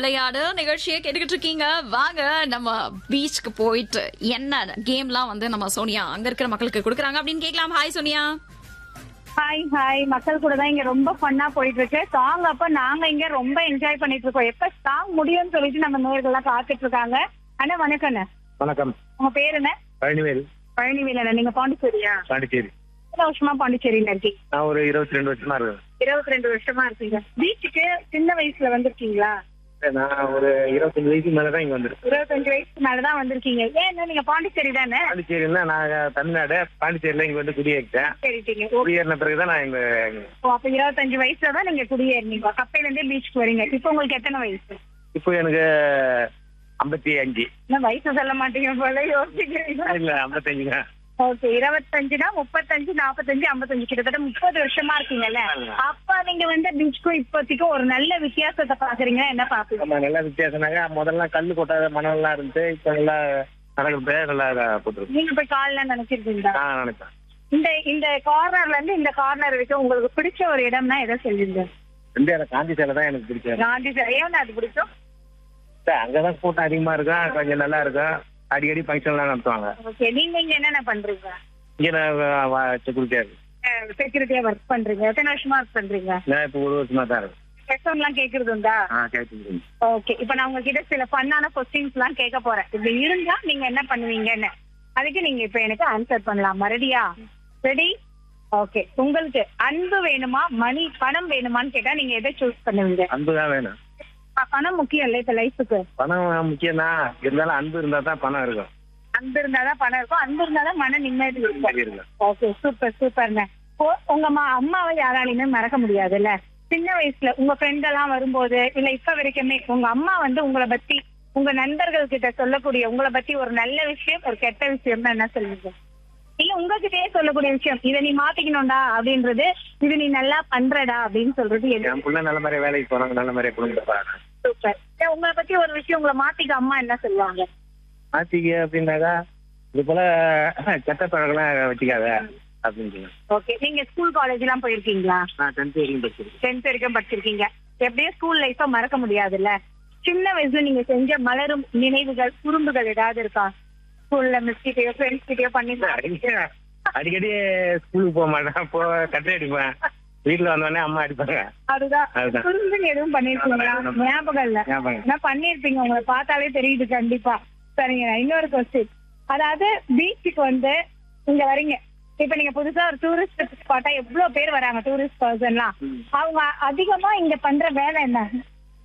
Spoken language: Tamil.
விளையாடு நிகழ்ச்சியை கேட்டுக்கிட்டு இருக்கீங்க வாங்க நம்ம பீச்சுக்கு போயிட்டு என்ன கேம்லாம் வந்து நம்ம சோனியா அங்க இருக்கிற மக்களுக்கு கொடுக்குறாங்க அப்படின்னு கேட்கலாம் ஹாய் சோனியா ஹாய் ஹாய் மக்கள் கூட தான் இங்க ரொம்ப ஃபன்னா போயிட்டு இருக்கு சாங் அப்ப நாங்க இங்க ரொம்ப என்ஜாய் பண்ணிட்டு இருக்கோம் எப்ப சாங் முடியும்னு சொல்லிட்டு நம்ம நேர்கள்லாம் காத்துட்டு இருக்காங்க அண்ணா வணக்கம் அண்ணா வணக்கம் உங்க பேரு என்ன பழனிவேல் பழனிவேல் நீங்க பாண்டிச்சேரியா பாண்டிச்சேரி எத்தனை வருஷமா பாண்டிச்சேரியில இருக்கீங்க நான் ஒரு இருபத்தி ரெண்டு வருஷமா இருக்கேன் இருபத்தி ரெண்டு வருஷமா இருக்கீங்க பீச்சுக்கு சின்ன வயசுல வந்திருக்கீங்களா நான் ஒரு இருபத்தஞ்சு வயசுக்கு மேல தான் இங்க வந்திருக்கேன் இருபத்தஞ்சு வயசுக்கு மேலதான் வந்திருக்கீங்க ஏன் நீங்க பாண்டிச்சேரி தானே பாண்டிச்சேரியில நான் தமிழ்நாடு பாண்டிச்சேரியில இங்க வந்து குடியேறிட்டேன் சரிட்டீங்க ஓ, குடியேறின பிறகுதான் நான் இங்க ஓ, அப்ப இருபத்தஞ்சு வயசுல தான் நீங்க குடியேறினீங்க கப்பையில இருந்தே பீச்சுக்கு வரீங்க இப்ப உங்களுக்கு எத்தனை வயசு இப்போ எனக்கு ஐம்பத்தி அஞ்சு என்ன வயசு சொல்ல மாட்டீங்க போல யோசிக்கிறீங்க இல்ல ஐம்பத்தஞ்சுங்க ஓகே இருபத்தஞ்சுனா முப்பத்தஞ்சு நாற்பத்தஞ்சு ஐம்பத்தஞ்சு கிட்டத்தட்ட முப்பது வருஷமா இருக்கீங்கல்ல அப்ப நீங்க வந்து பீச்சுக்கும் இப்போதைக்கும் ஒரு நல்ல வித்தியாசத்தை பாக்குறீங்க என்ன பாப்பீங்க ஆமா நல்லா வித்தியாசம்னாங்க முதல்ல கல்லு கொட்டாத மணல்லாம் இருந்துச்சு இப்ப நல்லா நடக்கிறது நல்லா போட்டுருக்கு நீங்க போய் கால்ல நினைச்சிருக்கீங்களா நான் நினைப்பேன் இந்த இந்த கார்னர்ல இருந்து இந்த கார்னர் வரைக்கும் உங்களுக்கு பிடிச்ச ஒரு இடம்னா எதை சொல்லுங்க ரெண்டு எனக்கு காந்தி சேலை தான் எனக்கு பிடிக்கும் காந்தி சார் ஏன் அது பிடிக்கும் அங்கதான் கூட்டம் அதிகமா இருக்கும் கொஞ்சம் நல்லா இருக்கும் அடிக்கடி ஃபங்க்ஷன்லாம் நடத்துவாங்க ஓகே நீங்க இங்க என்னென்ன பண்றீங்க இங்க நான் செக்யூரிட்டியா இருக்கு செக்யூரிட்டியா ஒர்க் பண்றீங்க எத்தனை வருஷமா ஒர்க் பண்றீங்க நான் இப்போ ஒரு வருஷமா தான் இருக்கு எஃப்எம் எல்லாம் கேக்குறது உண்டா ஆ கேட்டு ஓகே இப்ப நான் உங்ககிட்ட சில ஃபன்னான கொஸ்டின்ஸ் எல்லாம் கேட்க போறேன் இப்படி இருந்தா நீங்க என்ன பண்ணுவீங்கன்னு அதுக்கு நீங்க இப்ப எனக்கு ஆன்சர் பண்ணலாம் ரெடியா ரெடி ஓகே உங்களுக்கு அன்பு வேணுமா மணி பணம் வேணுமான்னு கேட்டா நீங்க எதை சூஸ் பண்ணுவீங்க அன்பு தான் வேணும் ப- பணம் முக்கியம் இல்ல இப்ப லைஃபுக்கு பணம் முக்கியம் தான் இருந்தாலும் அன்பு இருந்தா தான் பணம் இருக்கும் அன்பு இருந்தாதான் பணம் இருக்கும் அன்பு இருந்தாதான் மன நிம்மதி இருக்கும் சரி இருக்கும் ஓகே சூப்பர் சூப்பர்ங்க ஓ- உங்க அம்மா அம்மாவை யாராலையுமே மறக்க முடியாதுல்ல சின்ன வயசுல உங்க ஃப்ரெண்ட் எல்லாம் வரும்போது இல்ல இப்ப வரைக்குமே உங்க அம்மா வந்து உங்களை பத்தி உங்க நண்பர்கள் கிட்ட சொல்லக்கூடிய உங்களை பத்தி ஒரு நல்ல விஷயம் ஒரு கெட்ட விஷயம்னா என்ன சொல்லுவீங்க இல்ல உங்ககிட்டயே சொல்லக்கூடிய விஷயம் இதை நீ மாத்திக்கணும்டா அப்படின்றது இது நீ நல்லா பண்றடா அப்படின்னு சொல்றது எது என் பிள்ளை நல்ல மாதிரியா வேலைக்கு போறாங்க நல்ல மாதிரியா குடும்பத்தை பாருங்க சூப்பர் ஏன் உங்களை பத்தி ஒரு விஷயம் உங்களை மாத்திக்க அம்மா என்ன சொல்லுவாங்க ஆத்திக்க அப்படின்னாக்கா இது போல கெட்ட பழக்கெல்லாம் வச்சுக்காத அப்படின்னு சொல்லுவேன். ஓகே நீங்க ஸ்கூல் காலேஜ் எல்லாம் போயிருக்கீங்களா நான் டென்த் வரைக்கும் படிச்சிருக்கேன் டென்த் வரைக்கும் படிச்சிருக்கீங்க எப்படியே ஸ்கூல் லைஃப மறக்க முடியாதுல்ல சின்ன வயசுல நீங்க செஞ்ச மலரும் நினைவுகள் குறும்புகள் ஏதாவது இருக்கா ஸ்கூல்ல மிஸ் கிட்டயோ ஃப்ரெண்ட்ஸ் கிட்டயோ பண்ணி அடிக்கடி- அடிக்கடி ஸ்கூலுக்கு போக மாட்டேன் போ கட்டை அடிப்பேன் வீட்டுல வந்தோடனே அம்மா அடிப்பாங்க அதுதான் அதுதான். குறும்புங்க எதுவும் பண்ணிருக்கீங்களா ஞாபகம் இல்ல ஞாபகம். என்ன பண்ணிருப்பீங்க உங்களை பார்த்தாலே தெரியுது கண்டிப்பா சரிங்க இன்னொரு கொஸ்டின் அதாவது பீச்சுக்கு வந்து இங்க வரீங்க இப்ப நீங்க புதுசா ஒரு டூரிஸ்ட் ஸ்பாட்டா எவ்வளவு பேர் வராங்க டூரிஸ்ட் பர்சன்லாம் அவங்க அதிகமா இங்க பண்ற வேலை என்ன